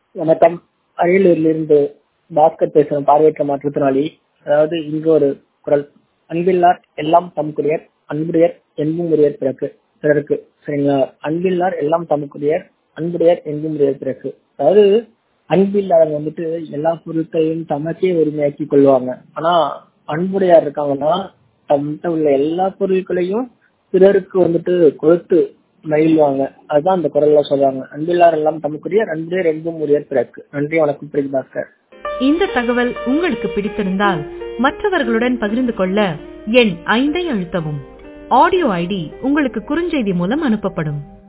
வணக்கம் அரியலூரிலிருந்து பாஸ்கர் பேசுறேன் பார்வையற்ற மாற்றுத்திறனாளி அதாவது இங்க ஒரு குரல் அன்பில்லார் எல்லாம் தமக்குரியர் அன்புடையர் என்பும் உரியர் பிறக்கு பிறருக்கு சரிங்களா அன்பில்லார் எல்லாம் தமக்குரியர் அன்புடையர் என்பும் உரியர் பிறக்கு அதாவது அன்பில்லாதவங்க வந்துட்டு எல்லா பொருட்களையும் தமக்கே உரிமையாக்கி கொள்வாங்க ஆனா அன்புடையார் இருக்காங்கன்னா தம்கிட்ட உள்ள எல்லா பொருட்களையும் பிறருக்கு வந்துட்டு கொடுத்து மகிழ்வாங்க அதுதான் அந்த குரல்ல சொல்றாங்க அன்பில்லார் எல்லாம் தமக்குரியர் அன்புடையர் என்பும் உரியர் பிறக்கு நன்றி வணக்கம் பிரிக் பாஸ்கர் இந்த தகவல் உங்களுக்கு பிடித்திருந்தால் மற்றவர்களுடன் பகிர்ந்து கொள்ள எண் ஐந்தை அழுத்தவும் ஆடியோ ஐடி உங்களுக்கு குறுஞ்செய்தி மூலம் அனுப்பப்படும்